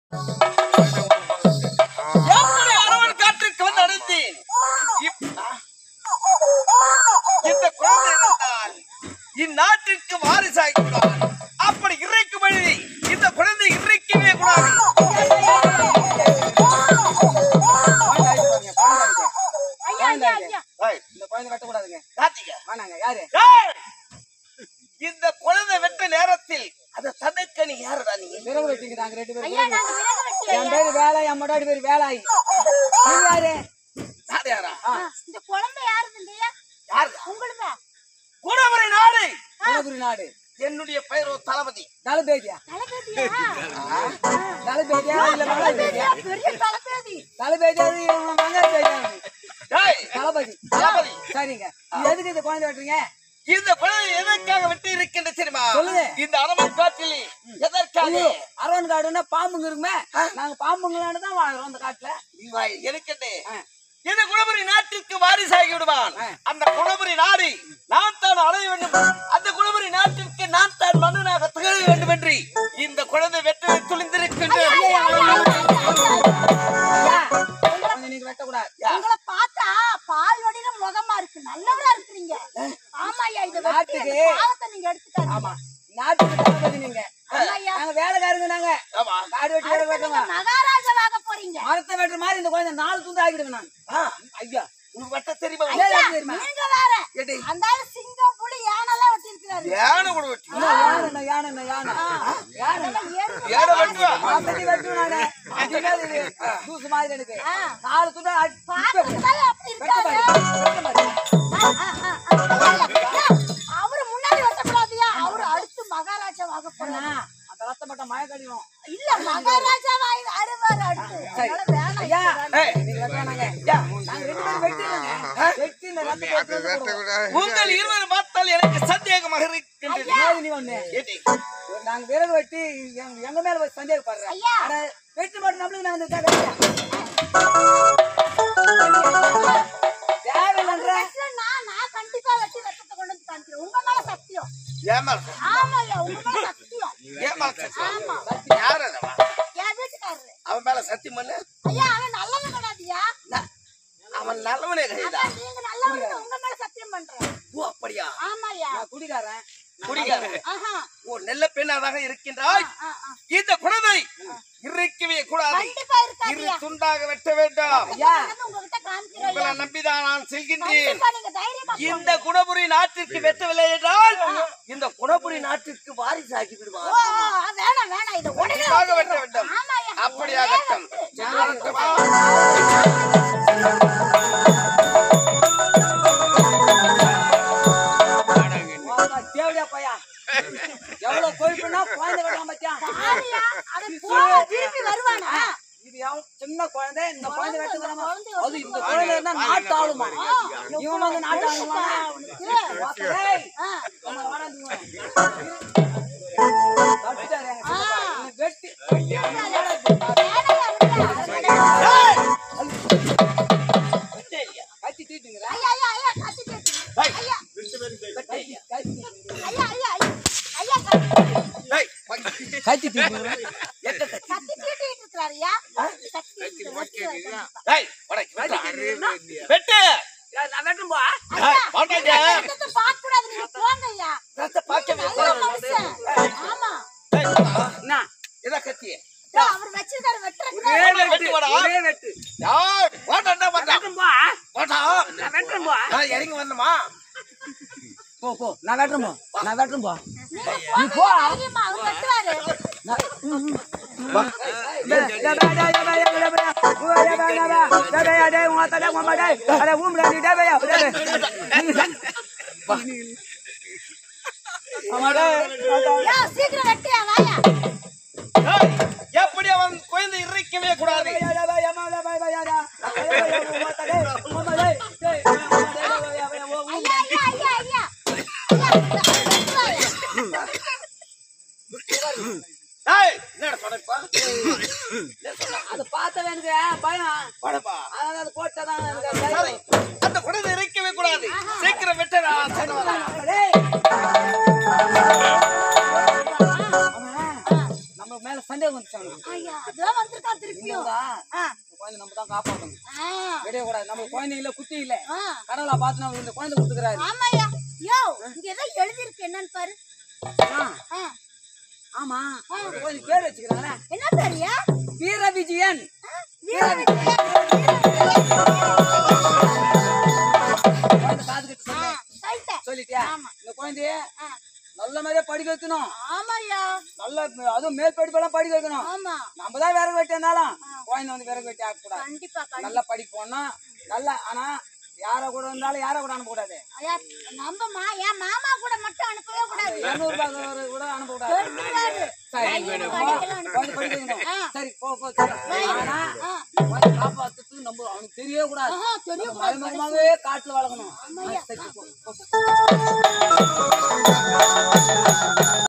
எப்படி அரவன் காட்டிற்கு வந்து அடைந்தேன் இப்- இந்த குழந்தை இருந்தால் இந்நாட்டிற்கு வாரிசாகிவிடுவான் அப்படி இறைக்கும் வழி இந்த குழந்தை இறைக்கவே கூடாது ஐயா ஐயா ஐயா ஏய், இந்த குழந்தை வெட்டக்கூடாதுங்க கார்த்திகை. வேணாங்க யாரு ஏய், இந்த குழந்தை வெட்ட நேரத்தில் அதை தடுக்க நீ யாருடா நீ விறகு வெட்டிங்க நாங்க ரெண்டு பேரும் ஐயா விறகு நாங்க விறகு வெட்டி என் பேரு வேலை என் முன்னாடி பேரு வேலாயி நீ யாரு யார் யாரா இந்த குழந்தை யாருதுங்கய்யா யாருடா உங்களுதா குணவரை நாடு குணகுரு நாடு என்னுடைய பெயரோ தளபதி தலபேதியா தலைபேதியா தலபேதியா இல்ல மங்கள பேதியா பெரிய தலைபேதி தலபேதியா மங்கள பேதியா ஏய், தளபதி தளபதி சரிங்க இது எதுக்கு இந்த குழந்தை வெட்டுறீங்க இந்த குழந்தை எதற்காக வெட்டி இருக்கின்ற தெரியுமா சொல்லுங்க. இந்த அரவன் காட்டில் எதற்காக ஐயோ, அரவன் காடுன்னா பாம்புங்க இருக்குமே நாங்க பாம்புங்களான்னு தான் வாழ்றோம் அந்த காட்டுல இவாய் எனக்கென்ன ஆ. இந்த குணபுரி நாட்டிற்கு வாரிசாகி விடுவான் ஆ. அந்த குணபுரி நாடு நான் தான் அடைய வேண்டும் அந்த குணபுரி நாட்டிற்கு நான் தான் மன்னனாக திகழ வேண்டும் என்று இந்த குழந்தை வெற்றி துளிந்திருக்கின்ற ஐயா, குழந்தை நீங்க வெட்டக்கூடாது உங்களை பார்த்தா பால் வடின முகமா இருக்கு நல்லவளா இருக்கிறீங்க ஆமா ஐயா இத வெட்டி நாட்டுக்கு- அந்த பாவத்தை நீங்க எடுத்துக்காதீங்க ஆமா நாட்டுக்கு தளபதி நீங்க ஆமா ஐயா நாங்க வேலைக்காரங்க நாங்க ஆமா காடு வெட்டி வேலை அடுத்து வெட்டுங்க நீங்க மகாராஜாவாக போறீங்க மரத்தை வெட்டுற மாதிரி இந்த குழந்தை நாலு துண்டு ஆகிடுங்க நான் ஆ, ஐயா உனக்கு வெட்ட தெரியுமா ஐயா, ஐயா, தெரியுமா? நீங்க வேற எடி, அந்த ஆளு சிங்கம் புலி யானெல்லாம் வெட்டி இருக்கிறாரு யானை கூட வெட்டி யானை என்ன, யானை என்ன, யானை யானை என்ன? யானை வெட்டுவா நான் வெட்டி வெட்டுவேன் நானு. அது என்னது இது? ஜூஸ் மாதிரி எனக்கு நாலு துண்டு அடி- இப்ப வெட்டு. அப்படி வெட்ட இருக்காரு பாரு, வெட்ட பாரு. அவரு முன்னாடி வெட்டக்கூடாதுயா அவரு அடுத்து மகாராஜாவாக போறாரு அண்ணா, அந்த ரத்த மட்டும் மயக்கடியும் இல்ல மகாராஜாவா அருவாரு அடுத்து அதனால வேணாம் ஐயா இப்ப வேணாம். நீங்க வெட்டுறானாங்க நாங்க ரெண்டு பேரும் வெட்டிடுங்க வெட்டி இந்த ரத்தத்தை எடுத்து போடுவோம். உங்கள் இருவர் பார்த்தால் எனக்கு சந்தேகமாக இருக்கின்றது ஏது நீ ஒண்ணு எடி, நாங்க விறகு வெட்டி எங்க- எங்க மேல போய் சந்தேகப்படுறேன் ஐயா. ஆனா வெட்டி மட்டும் நம்மளுக்கு நான் வந்து தேவையில்லை. தேவையில்லைன்ற வெட்டல நான் நான் கண்டிப்பா வெட்டி ரத்தத்தை கொண்டு வந்து காமிக்கிறேன் உங்க மேல சத்தியம் ஏமாள் ஆமாய்யா உங்க மேல சத்தியம் ஏமாள் சத்தியம். ஆமா யார் அதவா? என் வீட்டுக்காரரு அவன் மேல சத்தியம் பண்ணு ஐயா அவன் நல்லவன் கிடையாதுயா ந- அவன் நல்லவனே கிடையாதா அதான் நீங்க நல்லவன் உங்க மேல சத்தியம் பண்றேன் ஓ அப்படியா ஆமாய்யா நான் குடிக்காரன் குடிக்காரன் ஆஹா ஓ நல்ல பெண்ணாதாக இருக்கின்றாய் ஆ, ஆ. இந்த குழந்தை இருக்கவே கூடாது கண்டிப்பா இரு இருக்காதியா துண்டாக வெட்ட வேண்டாம் ஐயா உங்ககிட்ட காமிக்கிறேன் உங்களை நம்பிதான் நான் செல்கின்றேன் கண்டிப்பா நீங்க தைரியமா இந்த குணபுரி நாட்டிற்கு வெட்டவில்லை என்றால் இந்த குணபுரி நாட்டிற்கு வாரிசாகி ஓ, விடுவார் ஓ, வேணாம் வேணாம் இத உடனே கண்டிப்பாக வெட்ட வேண்டும் ஆமாய்யா அப்படியாகட்டும் செல்லட்டுமா? தேவையா பையா எவ்வளவு கொழுப்புனா குழந்தை வெட்டாம பத்தியா ஆமாய்யா அவன் போ திருப்பி வருவானா இது எவன் சின்ன குழந்தை இந்த குழந்தை வெட்ட இந்த குழந்தை அது இந்த குழந்தை இருந்தா நாட்டு ஆளுமா இவன் வந்து நாட்டு ஆளுமா ஏய், ஆ. உன்னை வாடாந்து இவன். தப்பிட்டாரு எங்க சித்தப்பா. இவனை வெட்டி வேணாம்யா, விடுடா. ஏய்! வெட்டே இல்லையா? கத்தி தீட்டுங்கிற ஐயா ஐயா ஐயா கத்திட்டு இருக்கு. ஏய்! ஐயா வெட்டே இல்லையா? கத்தி தீட்டுங்கிற ஐயா ஐயா ஐயா ஐயா கத்தி ஏய், வாங்க. கத்தி தீட்டுங்கிற எட்ட கத்தி. கத்தி தீட்டிட்டு இருக்கிறாரு ஐயா கத்தி தீட்டிட்டு வெட்டுறாரு கண்டிப்பா. ஏய், உனக்கு வெட்டா. வெட்டு. நான் வெட்டும் போ ஏய், வாடாங்க. ரத்தத்தை பார்க்க கூடாது நீங்க போங்க ஐயா ரத்த பாக்கவே நல்ல மனுஷன் ஆமா ஏய், வாடா. என்ன இதா கத்தி. ஐயா, அவர் வச்சிருக்காரு வெட்டுறதுக்கு ஒரே வெட்டு வாடா. ஒரே வெட்டு ஏய், வாடா, என்ன வாடா. வெட்டும் போ வாடா. நான் வெட்டும் போ நான் இறங்கி வரணுமா? போ போ நான் வெட்டும் போ நான் வெட்டும் போ நீங்க போங்க தைரியமா அவர் வெட்டுவாரு ஐயா, சீக்கிரம் வெட்டியா வாயா ஏய், எப்படி அவன் குழந்தை இறைக்கவே கூடாது ஐயா ஐயா ஐயா ஐயா ஐயா, வெட்டுவாயா? ஏய், என்னடா சொன்னப்பா? அது பார்த்தவன் எனக்கு பயம் வாடப்பா. அதனால அது போட்டதான் எனக்கு சரி, பயம். அந்த குழந்தை இறைக்கவே கூடாது சீக்கிரம் வெட்டடா சொன்னவா. டேய். அவன் நம்ம மேல சந்தேகம் வந்துச்சு அவனுக்கு. ஐயா, அதெல்லாம் எப்பயும் இந்தா, ஆ, இந்த குழந்தை நம்ம தான் காப்பாத்தணும் ஆ, விடக்கூடாது நம்ம குழந்தை இல்ல குட்டி இல்ல ஆ. கடவுளா பார்த்து நம்ம இந்த குழந்தை கொடுத்துக்கிறாரு ஆமாய்யா யோ இங்க ஏதோ எழுதிருக்கு என்னன்னு பாரு ஆ, ஆ, ஆமா இந்த குழந்தை பேர் வச்சுக்கிறாங்களே என்ன பேரியா வீர விஜயன் குழந்தை காது கட்டு சொன்னேன் சொல்லிட்டேன் சொல்லிட்டியா ஆமா. இந்த குழந்தைய ஆ. நல்ல மாதிரியா படிக்க வைக்கணும் ஆமாய்யா நல்ல அதுவும் மேல் படிப்பெல்லாம் படிக்க வைக்கணும் ஆமா நம்ம தான் விறகு வெட்டி இருந்தாலும் குழந்தை வந்து விறகு வெட்டி ஆக்கக்கூடாது கண்டிப்பா கண்டிப்பா நல்லா படிப்போம்னா நல்லா ஆனா யார கூட இருந்தாலும் யார கூட அனுப்பக்கூடாது ஐயா, நம்ம மா என் மாமா கூட மட்டும் அனுப்பவே கூடாது இருநூறு ரூபாய் கூட அனுப்பக்கூடாது எடுத்துக்காரு. சரி ஐயோ, போ. படிக்கலாம் குழந்தை படிக்க வைக்கணும் ஆ. சரி போ போ சரி. ஆனா ஆ. குழந்தை காப்பாத்துறதுக்கு நம்ம அவனுக்கு தெரியவே கூடாது ஆஹா, தெரிய நம்ம மருமகமாவே காட்டுல வளர்க்கணும் ஆ, சரி, போ, போ, போ.